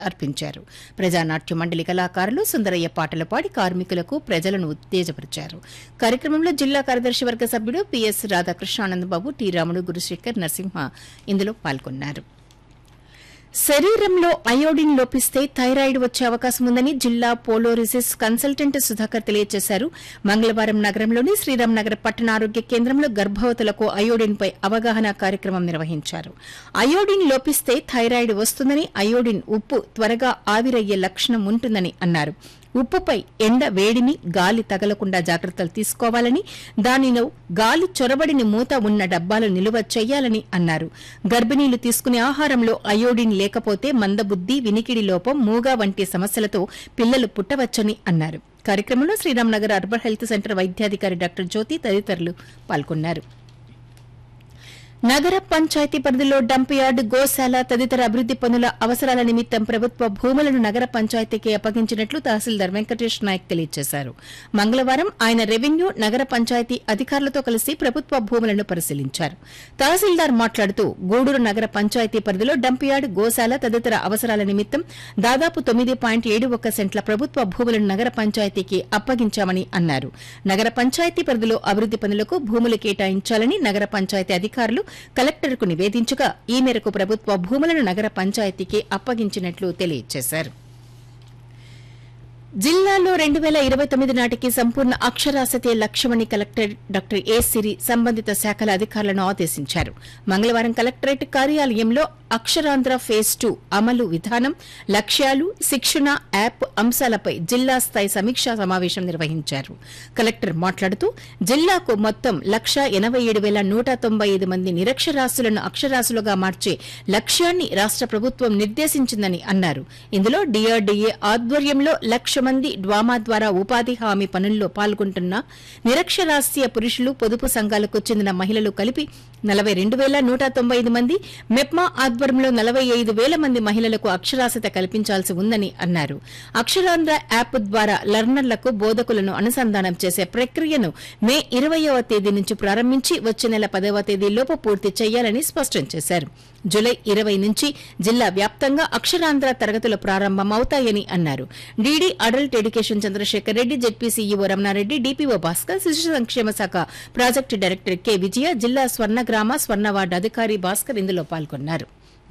అర్పించారు ప్రజానాట్య మండలి కళాకారులు సుందరయ్య పాటలు పాడి కార్మికులకు ప్రజలను ఉత్తేజపరిచారు కార్యక్రమంలో జిల్లా కార్యదర్శి వర్గ సభ్యుడు పిఎస్ రాధాకృష్ణానంద బాబు టి రాముడు గురుశేఖర్ నరసింహ ఇందులో పాల్గొన్నారు శరీరంలో అయోడిన్ లోపిస్తే థైరాయిడ్ వచ్చే అవకాశం ఉందని జిల్లా పోలోరిసిస్ కన్సల్టెంట్ సుధాకర్ తెలియజేశారు మంగళవారం నగరంలోని శ్రీరామ్ నగర్ పట్టణ ఆరోగ్య కేంద్రంలో గర్భవతులకు అయోడిన్ పై అవగాహన కార్యక్రమం నిర్వహించారు అయోడిన్ లోపిస్తే థైరాయిడ్ వస్తుందని అయోడిన్ ఉప్పు త్వరగా ఆవిరయ్యే లక్షణం ఉంటుందని అన్నారు ఉప్పుపై ఎండ వేడిని గాలి తగలకుండా జాగ్రత్తలు తీసుకోవాలని దానిలో గాలి చొరబడిని మూత ఉన్న డబ్బాలు నిలువ చేయాలని అన్నారు గర్భిణీలు తీసుకునే ఆహారంలో అయోడిన్ లేకపోతే మందబుద్ది వినికిడి లోపం మూగా వంటి సమస్యలతో పిల్లలు పుట్టవచ్చని అన్నారు కార్యక్రమంలో శ్రీరామ్నగర్ అర్బన్ హెల్త్ సెంటర్ వైద్యాధికారి డాక్టర్ జ్యోతి తదితరులు పాల్గొన్నారు నగర పంచాయతీ పరిధిలో డంప్ యార్డ్ గోశాల తదితర అభివృద్ది పనుల అవసరాల నిమిత్తం ప్రభుత్వ భూములను నగర పంచాయతీకి అప్పగించినట్లు తహసీల్దార్ వెంకటేష్ నాయక్ తెలియజేశారు మంగళవారం ఆయన రెవెన్యూ నగర పంచాయతీ అధికారులతో కలిసి ప్రభుత్వ భూములను పరిశీలించారు తహసీల్దార్ మాట్లాడుతూ గూడూరు నగర పంచాయతీ పరిధిలో డంప్ యార్డ్ గోశాల తదితర అవసరాల నిమిత్తం దాదాపు తొమ్మిది పాయింట్ ఏడు ఒక్క సెంట్ల ప్రభుత్వ భూములను నగర పంచాయతీకి అప్పగించామని అన్నారు నగర పంచాయతీ పరిధిలో అభివృద్ది పనులకు భూములు కేటాయించాలని నగర పంచాయతీ అధికారులు కలెక్టర్కు నివేదించగా ఈ మేరకు ప్రభుత్వ భూములను నగర పంచాయతీకి అప్పగించినట్లు తెలియజేశారు జిల్లాలో రెండు వేల ఇరవై తొమ్మిది నాటికి సంపూర్ణ అక్షరాస్యతే లక్ష్యమని కలెక్టర్ డాక్టర్ ఏ సిరి సంబంధిత శాఖల అధికారులను ఆదేశించారు మంగళవారం కలెక్టరేట్ కార్యాలయంలో అక్షరాంధ్ర ఫేజ్ టూ అమలు విధానం లక్ష్యాలు శిక్షణ యాప్ అంశాలపై జిల్లా స్థాయి సమీక్షా సమావేశం నిర్వహించారు కలెక్టర్ మాట్లాడుతూ జిల్లాకు మొత్తం లక్ష ఎనబై ఏడు వేల నూట తొంభై ఐదు మంది నిరక్షరాస్యులను అక్షరాస్యులుగా మార్చే లక్ష్యాన్ని రాష్ట ప్రభుత్వం నిర్దేశించిందని అన్నారు ఇందులో డిఆర్డీఏ ఆధ్వర్యంలో లక్ష మంది డ్వామా ద్వారా ఉపాధి హామీ పనుల్లో పాల్గొంటున్న నిరక్షరాస్య పురుషులు పొదుపు సంఘాలకు చెందిన మహిళలు కలిపి నలభై రెండు వేల నూట తొంభై ఐదు మంది మెప్మా ఆధ్వర్యంలో నలభై ఐదు వేల మంది మహిళలకు అక్షరాస్యత కల్పించాల్సి ఉందని అన్నారు అక్షరాంధ్ర యాప్ ద్వారా లర్నర్లకు బోధకులను అనుసంధానం చేసే ప్రక్రియను మే ఇరవయవ తేదీ నుంచి ప్రారంభించి వచ్చే నెల పదవ తేదీలోపు పూర్తి చేయాలని స్పష్టం చేశారు జులై ఇరవై నుంచి జిల్లా వ్యాప్తంగా అక్షరాంధ్ర తరగతులు ప్రారంభమవుతాయని అన్నారు DD adult education Chandrasekhar Reddy ZP CEO Ramana Reddy DPO Bhaskar శిశు సంక్షేమ శాఖ ప్రాజెక్టు డైరెక్టర్ కె విజయ జిల్లా స్వర్ణగ్రామ స్వర్ణ వార్డు అధికారి భాస్కర్ ఇందులో పాల్గొన్నారు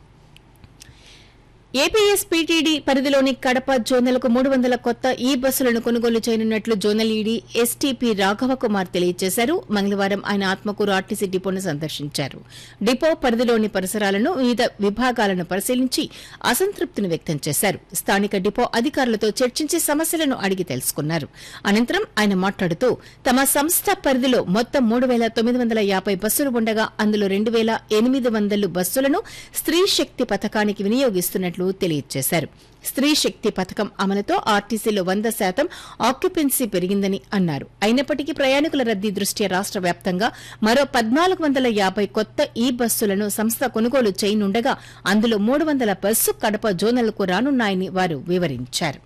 ఏపీఎస్ పీటీడీ పరిధిలోని కడప జోనల్కు మూడు వందల కొత్త ఈ బస్సులను కొనుగోలు చేయనున్నట్లు zonal ED STP Raghava Kumar తెలియజేశారు మంగళవారం ఆయన ఆత్మకూరు ఆర్టీసీ డిపోను సందర్శించారు డిపో పరిధిలోని పరిసరాలను వివిధ విభాగాలను పరిశీలించి అసంతృప్తిని వ్యక్తం చేశారు స్థానిక డిపో అధికారులతో చర్చించి సమస్యలను అడిగి తెలుసుకున్నారు అనంతరం ఆయన మాట్లాడుతూ తమ సంస్థ పరిధిలో మొత్తం మూడు వేల తొమ్మిది వందల యాభై బస్సులు ఉండగా అందులో రెండు వేల ఎనిమిది వందలు బస్సులను స్త్రీ శక్తి పథకానికి వినియోగిస్తున్నట్లు తెలియజేశారు స్త్రీ శక్తి పథకం అమలుతో ఆర్టీసీలో వంద శాతం ఆక్యుపెన్సీ పెరిగిందని అన్నారు అయినప్పటికీ ప్రయాణికుల రద్దీ దృష్ట్యా రాష్ట వ్యాప్తంగా మరో పద్నాలుగు వందల యాభై కొత్త ఈ బస్సులను సంస్థ కొనుగోలు చేయనుండగా అందులో మూడు వందల బస్సు కడప జోనల్కు రానున్నాయని వారు వివరించారు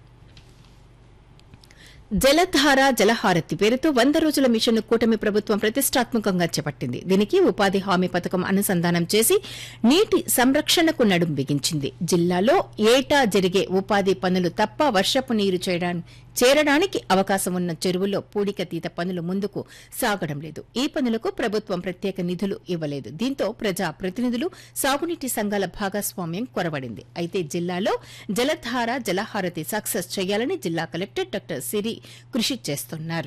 జలధార జలహారతి పేరుతో వంద రోజుల మిషన్ కూటమి ప్రభుత్వం ప్రతిష్టాత్మకంగా చేపట్టింది దీనికి ఉపాధి హామీ పథకం అనుసంధానం చేసి నీటి సంరక్షణకు నడుం బిగించింది జిల్లాలో ఏటా జరిగే ఉపాధి పనులు తప్ప వర్షపు నీరు చేయడానికి చేరడానికి అవకాశం ఉన్న చెరువుల్లో పూడికతీత పనులు ముందుకు సాగడం లేదు ఈ పనులకు ప్రభుత్వం ప్రత్యేక నిధులు ఇవ్వలేదు దీంతో ప్రజా ప్రతినిధులు సాగునీటి సంఘాల భాగస్వామ్యం కొరవడింది అయితే జిల్లాలో జలధార జలహారతి సక్సెస్ చేయాలని జిల్లా కలెక్టర్ డాక్టర్ సిరి కృషి చేస్తున్నారు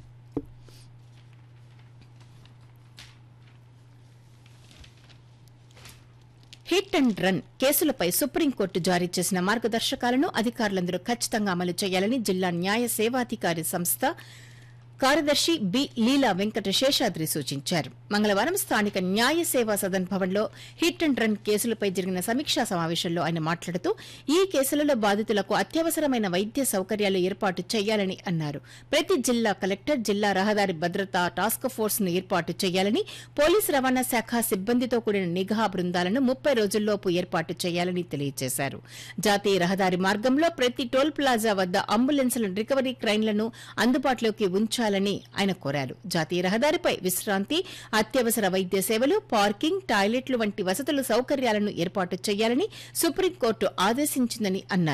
హిట్ అండ్ రన్ కేసులపై సుప్రీంకోర్టు జారీ చేసిన మార్గదర్శకాలను అధికారులందరూ ఖచ్చితంగా అమలు చేయాలని జిల్లా న్యాయ సేవాధికారి సంస్థ కార్యదర్శి బి లీలా వెంకట శేషాద్రి సూచించారు మంగళవారం స్థానిక న్యాయ సేవా సదన్ భవన్లో హిట్ అండ్ రన్ కేసులపై జరిగిన సమీక్షా సమావేశంలో ఆయన మాట్లాడుతూ ఈ కేసులలో బాధితులకు అత్యవసరమైన వైద్య సౌకర్యాలు ఏర్పాటు చేయాలని అన్నారు ప్రతి జిల్లా కలెక్టర్ జిల్లా రహదారి భద్రతా టాస్క్ ఫోర్స్ ను ఏర్పాటు చేయాలని పోలీసు రవాణా శాఖ సిబ్బందితో కూడిన నిఘా బృందాలను ముప్పై రోజుల్లోపు ఏర్పాటు చేయాలని తెలియజేశారు జాతీయ రహదారి మార్గంలో ప్రతి టోల్ ప్లాజా వద్ద అంబులెన్స్లను రికవరీ క్రైన్లను అందుబాటులోకి ఉంచాలి ఉంచాలని ఆయన కోరారు జాతీయ రహదారిపై విశ్రాంతి అత్యవసర వైద్య సేవలు పార్కింగ్ టాయిలెట్లు వంటి వసతుల సౌకర్యాలను ఏర్పాటు చేయాలని సుప్రీంకోర్టు ఆదేశించిందని అన్నారు